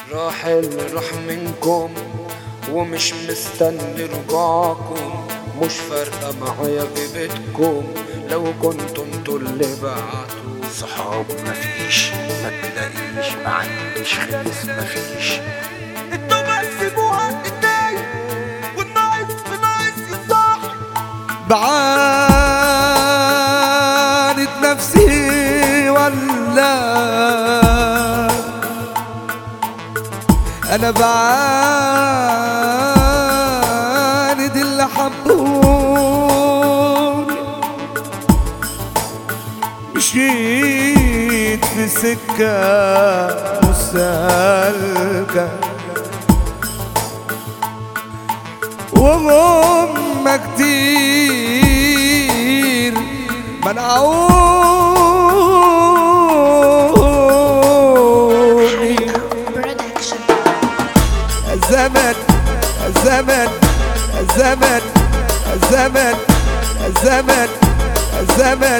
راحل راح منكم ومش مستني رجوعكم مش فارقة معايا غيبتكم لو كنتوا انتوا اللي بعتوا صحاب مفيش ما تلاقيش ما عنديش خلص مفيش انتوا بتسيبوها تتضايق والناقص بناقص يصاحب بعاند نفسي ولا انا بعاند اللي حبوني مشيت في سكة مسالكة وهم كتير منعوني Production. الزمن الزمن الزمن الزمن الزمن الزمن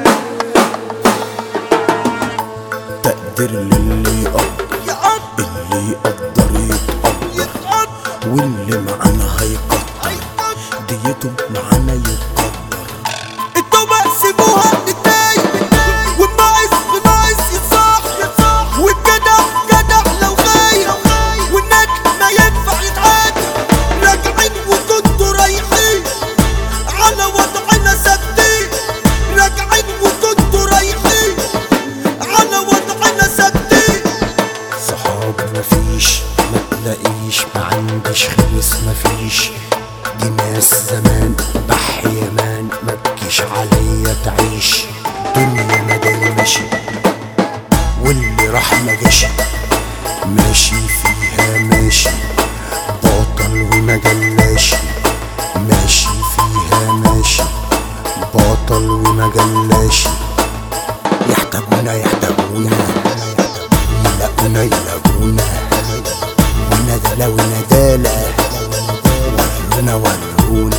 تقدير للي يقدر يقض اللي يقدر يتقدر يتقض واللي معانا هيقدر ديته معانا يتقدر انتوا بتسيبوها تتضايق والناقص بناقص يتصاحب والجدع جدع لو غايب والندل ما ينفع يتعادل راجعين وكنتوا رايحين على وضعنا ثابتين راجعين وكنتوا رايحين على وضعنا ثابتين صحاب مفيش ما تلاقيش ما عنديش خلص مفيش دي ناس زمان بح يمان ما تجيش عليا تعيش دنيا مدار ماشي واللي راح ما جاش ماشي فيها ماشي بطل وما جلاش ماشي فيها ماشي بطل وما جلاش يحتاجونا يحتاجونا يلاقونا يلاقونا وندلة وندالة ورونا ورونا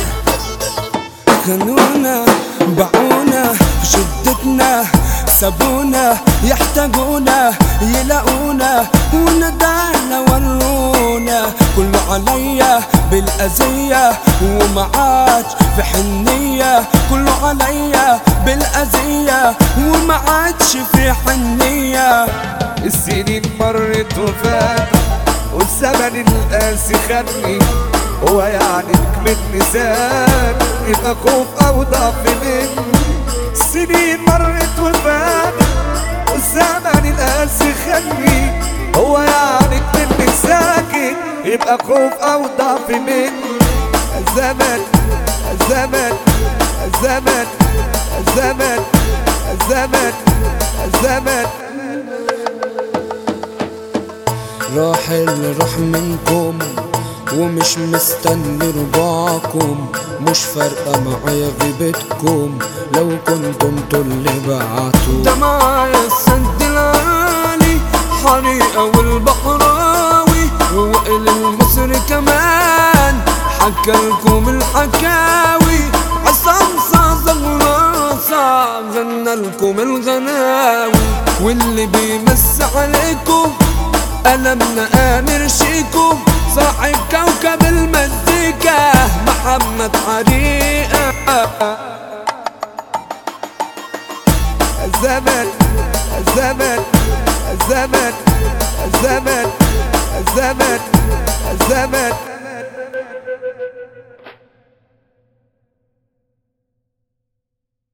خانونا باعونا في شدتنا سابونا يحتاجونا يلاقونا وندعنا ورونا كله عليا بالأذية وما عادش في حنية كله عليا بالأذية وما عادش في حنية السنين مرت وفات والزمن القاسي خدني هو يعني من نسان يبقى خوف او ضعف مني سنين مرت وفات والزمن القاسي خدني هو يعني من ساكن يبقى خوف او ضعف مني الزمن الزمن الزمن الزمن الزمن الزمن راحل راح منكم ومش مستني رجوعكم مش فارقة معايا غيبتكم لو كنتوا انتوا اللي بعتوا ده معايا السد العالي حريقة والبحراوي ووائل المصري كمان حكى لكم الحكاوي عصام صاصة غراسة غنى لكم الغناوي واللي بيمس عليكم قلمنا آمر شيكو صاحب كوكب المزيكا محمد حريقة الزمن الزمن الزمن الزمن الزمن الزمن